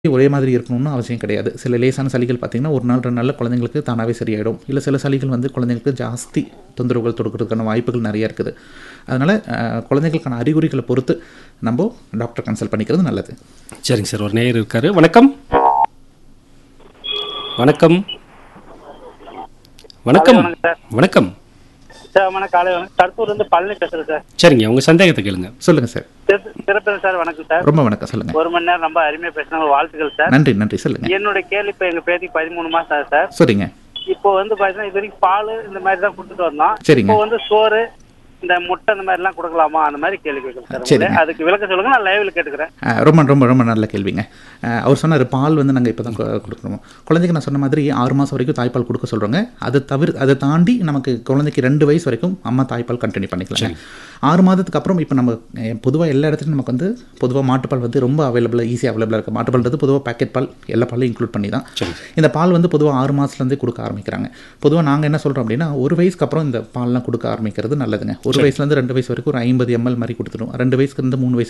ஒரே மாதிரி இருக்கணும்னு அவசியம் கிடையாது சில லேசான சளிகள் பார்த்தீங்கன்னா ஒரு நாள் ரெண்டு நாளில் குழந்தைங்களுக்கு தானாகவே சரியாயிடும் இல்லை சில சளிகள் வந்து குழந்தைங்களுக்கு ஜாஸ்தி தொந்தரவுகள் கொடுக்கறதுக்கான வாய்ப்புகள் நிறைய இருக்குது அதனால் குழந்தைகளுக்கான அறிகுறிகளை பொறுத்து நம்ம டாக்டர் கன்சல்ட் பண்ணிக்கிறது நல்லது சரிங்க சார் ஒரு நேயர் இருக்காரு வணக்கம் வணக்கம் வணக்கம் வணக்கம் சார். வணக்கம் சார் வணக்கம் காலை வணக்கம் கருப்பூர்ல இருந்து பழனி பேசுறேன் சார் சரிங்க உங்க சந்தேகத்தை கேளுங்க சொல்லுங்கள் சார் சிற- சிறப்பு சார் வணக்கம் சார் ரொம்ப வணக்கம் சொல்லுங்கள் ஒரு மணி நேரம் ரொம்ப அருமையா பேசின வாழ்த்துக்கள் சார் நன்றி நன்றி சொல்லுங்கள் என்னுடைய கேள்வி இப்ப எங்க பேத்திக்கு பதிமூணு மாசம் ஆகுது சார் சரிங்க இப்போ வந்து பாத்தீங்கன்னா இது வரைக்கும் பால் இந்த மாதிரி தான் கொடுத்துட்டு வந்தோம் சரிங்க. இப்போ வந்து சோறு இந்த முட்டை இந்த மாதிரி எல்லாம் கொடுக்கலாமா அந்த மாதிரி கேள்வி கேட்கலாம் சார் சரிங்க. உங்களை. அதுக்கு விளக்க சொல்லுங்க நான் லைவ்ல கேட்டுக்கிறேன் அஹ் ரொம்ப ரொம்ப ரொம்ப நல்ல கேள்விங்க அஹ் அவர் சொன்னார் பால் வந்து நாங்கள் இப்போ தான் கொடுக்குறோம் குழந்தைக்கு நான் சொன்ன மாதிரி ஆறு மாதம் வரைக்கும் தாய்ப்பால் கொடுக்க சொல்கிறோங்க அதை தவிர அதை தாண்டி நமக்கு குழந்தைக்கு ரெண்டு வயசு வரைக்கும் அம்மா தாய்ப்பால் கண்டினியூ பண்ணிக்கலாம் ஆறு மாதத்துக்கு அப்புறம் இப்போ நம்ம பொதுவாக எல்லா இடத்துலையும் நமக்கு வந்து பொதுவாக மாட்டுப்பால் வந்து ரொம்ப அவைலபிளாக ஈஸியாக அவைலபிளாக இருக்குது மாட்டுப்பால்ன்றது பொதுவாக பேக்கெட் பால் எல்லா பாலையும் இன்க்ளூட் பண்ணி தான் இந்த பால் வந்து பொதுவாக ஆறு மாதத்துலேருந்தே கொடுக்க ஆரம்பிக்கிறாங்க பொதுவாக நாங்கள் என்ன சொல்கிறோம் அப்படின்னா ஒரு வயசுக்கு அப்புறம் இந்த பால்லாம் கொடுக்க ஆரம்பிக்கிறது நல்லதுங்க ஒரு வயசுலேருந்து ரெண்டு வயசு வரைக்கும் ஒரு ஐம்பது எம்எல் மாதிரி கொடுத்துடும் ரெண்டு வயசுக்கு இருந்து மூணு வயசு